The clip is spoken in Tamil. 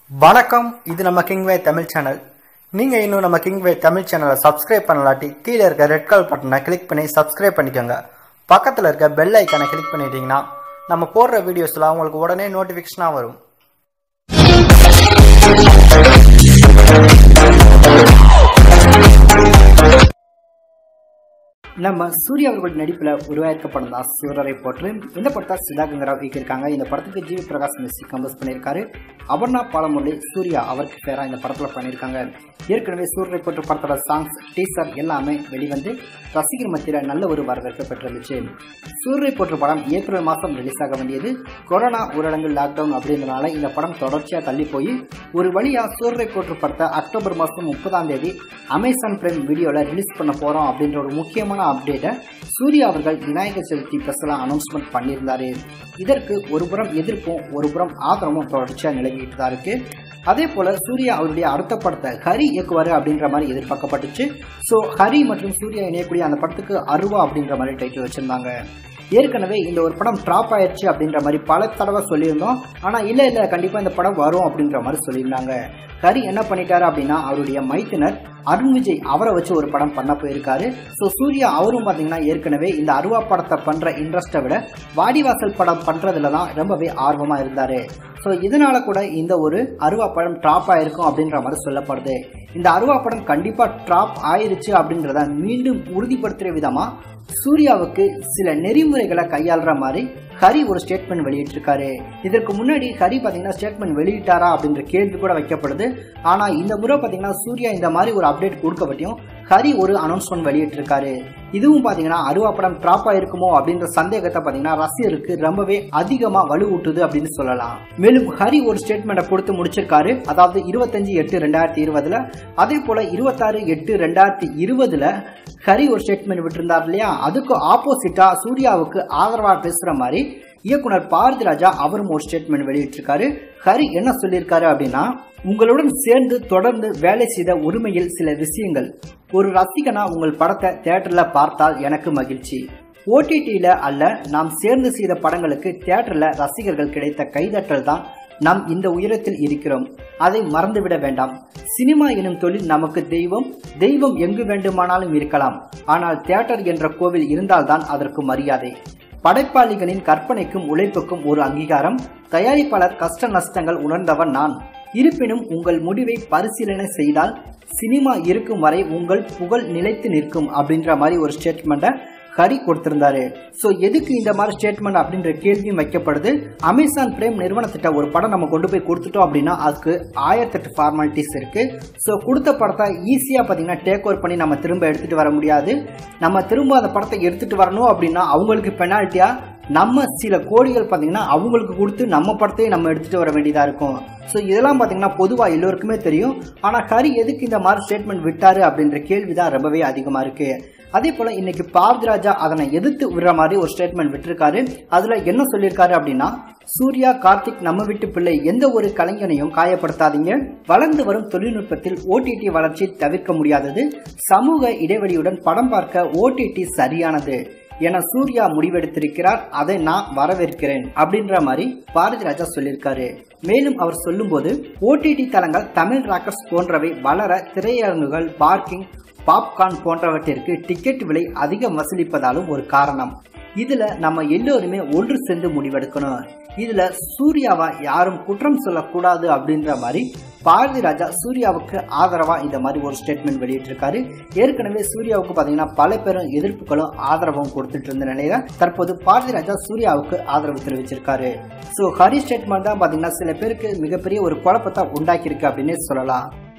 வணக்கம் இது நம்ம கிங்வே தமிழ் சேனல் நீங்கள் இன்னும் நம்ம கிங்வே தமிழ் சேனலை சப்ஸ்கிரைப் பண்ணலாட்டி கீழே இருக்க ரெட் கலர் பட்டனை கிளிக் பண்ணி சப்ஸ்கிரைப் பண்ணிக்கோங்க பக்கத்தில் இருக்க பெல் ஐக்கானை கிளிக் பண்ணிட்டீங்கன்னா நம்ம போடுற வீடியோஸ்லாம் உங்களுக்கு உடனே நோட்டிஃபிகேஷனாக வரும் நம்ம சூர்யா அவர்கள் நடிப்பில் உருவாக்க படம் தான் சூரரை போற்று இந்த படத்தை சிதாகங்கராவ் இயக்கியிருக்காங்க இந்த படத்துக்கு ஜிவி பிரகாஷ் மியூசிக் கம்போஸ் பண்ணியிருக்காரு அபர்ணா பாலமுரளி சூர்யா அவருக்கு பேராக இந்த படத்தில் பண்ணியிருக்காங்க ஏற்கனவே சூரரை போற்று படத்தோட சாங்ஸ் டீசர் எல்லாமே வெளிவந்து ரசிகர் மத்தியில் நல்ல ஒரு வரவேற்பு பெற்றிருந்துச்சு சூரரை போற்று படம் ஏப்ரல் மாதம் ரிலீஸ் ஆக வேண்டியது கொரோனா ஊரடங்கு லாக்டவுன் அப்படின்றனால இந்த படம் தொடர்ச்சியாக தள்ளி போய் ஒரு வழியாக சூரரை போற்று படத்தை அக்டோபர் மாதம் முப்பதாம் தேதி அமேசான் பிரைம் வீடியோவில் ரிலீஸ் பண்ண போகிறோம் அப்படின்ற ஒரு முக்கியமான அப்டேட்டை சூர்யா அவர்கள் விநாயகர் சதுர்த்தி ப்ரெஸ்லாம் அனௌன்ஸ்மெண்ட் பண்ணியிருந்தாரு இதற்கு ஒரு புறம் எதிர்ப்பும் ஒரு புறம் ஆதரவும் தொடர்ச்சியாக நிலவிட்டு தான் இருக்கு அதே போல சூர்யா அவருடைய அடுத்த படத்தை ஹரி இயக்குவாரு அப்படின்ற மாதிரி எதிர்பார்க்கப்பட்டுச்சு ஸோ ஹரி மற்றும் சூர்யா இணையக்கூடிய அந்த படத்துக்கு அருவா அப்படின்ற மாதிரி டைட்டில் வச்சிருந்தாங்க ஏற்கனவே இந்த ஒரு படம் ட்ராப் ஆயிடுச்சு அப்படின்ற மாதிரி பல தடவை சொல்லியிருந்தோம் ஆனால் இல்லை இல்லை கண்டிப்பாக இந்த படம் வரும் அப்படின்ற மாதிரி சொல்லியிருந்தாங்க ஹரி என்ன பண்ணிட்டாரு அப்படின்னா அவருடைய மைத்தினர் அருண் விஜய் அவரை வச்சு ஒரு படம் பண்ண போயிருக்காரு ஸோ சூர்யா அவரும் பார்த்தீங்கன்னா ஏற்கனவே இந்த அருவா படத்தை பண்ணுற இன்ட்ரெஸ்ட்டை விட வாடிவாசல் படம் பண்ணுறதுல தான் ரொம்பவே ஆர்வமாக இருந்தார் ஸோ இதனால கூட இந்த ஒரு அருவா படம் ட்ராப் ஆயிருக்கும் அப்படின்ற மாதிரி சொல்லப்படுது இந்த அருவா படம் கண்டிப்பாக ட்ராப் ஆயிருச்சு அப்படின்றத மீண்டும் உறுதிப்படுத்துகிற விதமாக சூர்யாவுக்கு சில நெறிமுறைகளை கையாளுற மாதிரி ஹரி ஒரு ஸ்டேட்மெண்ட் வெளியிட்டிருக்காரு இதற்கு முன்னாடி ஹரி பார்த்தீங்கன்னா ஸ்டேட்மெண்ட் வெளியிட்டாரா அப்படின்ற கேள்வி கூட வைக்கப்படுது ஆனால் இந்த முறை பார்த்தீங்கன்னா சூர்யா இந்த மாதிரி ஒரு அப்டேட் கொடுக்கப்பட்டியும் ஹரி ஒரு அனௌன்ஸ்மெண்ட் வெளியிட்டிருக்காரு இதுவும் பார்த்தீங்கன்னா அருவா படம் ட்ராப் ஆயிருக்குமோ அப்படின்ற சந்தேகத்தை பார்த்தீங்கன்னா ரசிகருக்கு ரொம்பவே அதிகமாக வலுவூட்டுது அப்படின்னு சொல்லலாம் மேலும் ஹரி ஒரு ஸ்டேட்மெண்ட்டை கொடுத்து முடிச்சிருக்காரு அதாவது இருபத்தஞ்சு எட்டு ரெண்டாயிரத்தி இருபதுல அதே போல இருபத்தாறு எட்டு ரெண்டாயிரத்தி இருபதுல ஹரி ஒரு ஸ்டேட்மெண்ட் விட்டிருந்தார் இல்லையா அதுக்கு ஆப்போசிட்டா சூர்யாவுக்கு ஆதரவாக பேசுற மாதிரி இயக்குனர் பாரதி ராஜா அவரும் ஒரு ஸ்டேட்மெண்ட் வெளியிட்டிருக்காரு ஹரி என்ன சொல்லியிருக்காரு அப்படின்னா உங்களுடன் சேர்ந்து தொடர்ந்து வேலை செய்த உரிமையில் சில விஷயங்கள் ஒரு ரசிகனா உங்கள் படத்தை தியேட்டர்ல பார்த்தால் எனக்கு மகிழ்ச்சி ஓடிடியில அல்ல நாம் சேர்ந்து செய்த படங்களுக்கு தியேட்டர்ல ரசிகர்கள் கிடைத்த கைதட்டல் தான் நாம் இந்த உயரத்தில் இருக்கிறோம் அதை மறந்துவிட வேண்டாம் சினிமா எனும் தொழில் நமக்கு தெய்வம் தெய்வம் எங்கு வேண்டுமானாலும் இருக்கலாம் ஆனால் தியேட்டர் என்ற கோவில் இருந்தால்தான் அதற்கு மரியாதை படைப்பாளிகளின் கற்பனைக்கும் உழைப்புக்கும் ஒரு அங்கீகாரம் தயாரிப்பாளர் கஷ்ட நஷ்டங்கள் உணர்ந்தவன் நான் இருப்பினும் உங்கள் முடிவை பரிசீலனை செய்தால் சினிமா இருக்கும் வரை உங்கள் புகழ் நிலைத்து நிற்கும் அப்படின்ற மாதிரி ஒரு ஸ்டேட்மெண்ட்டை ஹரி கொடுத்திருந்தாரு ஸோ எதுக்கு இந்த மாதிரி ஸ்டேட்மெண்ட் அப்படின்ற கேள்வியும் வைக்கப்படுது அமேசான் பிரேம் நிறுவனத்திட்ட ஒரு படம் நம்ம கொண்டு போய் கொடுத்துட்டோம் அப்படின்னா அதுக்கு ஆயிரத்தெட்டு ஃபார்மாலிட்டிஸ் இருக்கு ஸோ கொடுத்த படத்தை ஈஸியாக பார்த்தீங்கன்னா டேக் ஓவர் பண்ணி நம்ம திரும்ப எடுத்துட்டு வர முடியாது நம்ம திரும்ப அந்த படத்தை எடுத்துட்டு வரணும் அப்படின்னா அவங்களுக்கு பெனால்ட்டியா நம்ம சில கோடிகள் பார்த்தீங்கன்னா அவங்களுக்கு கொடுத்து நம்ம படத்தையும் நம்ம எடுத்துட்டு வர வேண்டியதாக இருக்கும் ஸோ இதெல்லாம் பார்த்தீங்கன்னா பொதுவாக எல்லோருக்குமே தெரியும் ஆனால் ஹரி எதுக்கு இந்த மாதிரி ஸ்டேட்மெண்ட் விட்டாரு அப்படின்ற கேள்வி தான் ரொம்பவே அதிகமாக இருக்கு அதே போல இன்னைக்கு பாரதிராஜா அதனை எதிர்த்து விடுற மாதிரி ஒரு ஸ்டேட்மெண்ட் விட்டிருக்காரு அதுல என்ன சொல்லியிருக்காரு அப்படின்னா சூர்யா கார்த்திக் நம்ம வீட்டு பிள்ளை எந்த ஒரு கலைஞனையும் காயப்படுத்தாதீங்க வளர்ந்து வரும் தொழில்நுட்பத்தில் ஓடிடி வளர்ச்சி தவிர்க்க முடியாதது சமூக இடைவெளியுடன் படம் பார்க்க ஓடிடி சரியானது என சூர்யா முடிவெடுத்திருக்கிறார் அதை நான் வரவேற்கிறேன் அப்படின்ற மாதிரி பாரதி ராஜா சொல்லியிருக்காரு மேலும் அவர் சொல்லும்போது ஓடிடி தளங்கள் தமிழ் ராக்கர்ஸ் போன்றவை வளர திரையரங்குகள் பார்க்கிங் பாப்கார்ன் போன்றவற்றிற்கு டிக்கெட் விலை அதிகம் வசூலிப்பதாலும் ஒரு காரணம் இதுல நம்ம எல்லோருமே ஒன்று சேர்ந்து முடிவெடுக்கணும் இதுல சூர்யாவா யாரும் குற்றம் சொல்லக்கூடாது அப்படின்ற மாதிரி பாரதி ராஜா சூர்யாவுக்கு ஆதரவா இந்த மாதிரி ஒரு ஸ்டேட்மெண்ட் வெளியிட்டிருக்காரு ஏற்கனவே சூர்யாவுக்கு பாத்தீங்கன்னா பல பேரும் எதிர்ப்புகளும் ஆதரவும் கொடுத்துட்டு இருந்த நிலையில தற்போது பாரதி ராஜா சூர்யாவுக்கு ஆதரவு தெரிவிச்சிருக்காரு ஸோ ஹரி ஸ்டேட்மெண்ட் தான் பாத்தீங்கன்னா சில பேருக்கு மிகப்பெரிய ஒரு குழப்பத்தை உண்டாக்கியிருக்கு அப்படின்னு சொல்லலாம்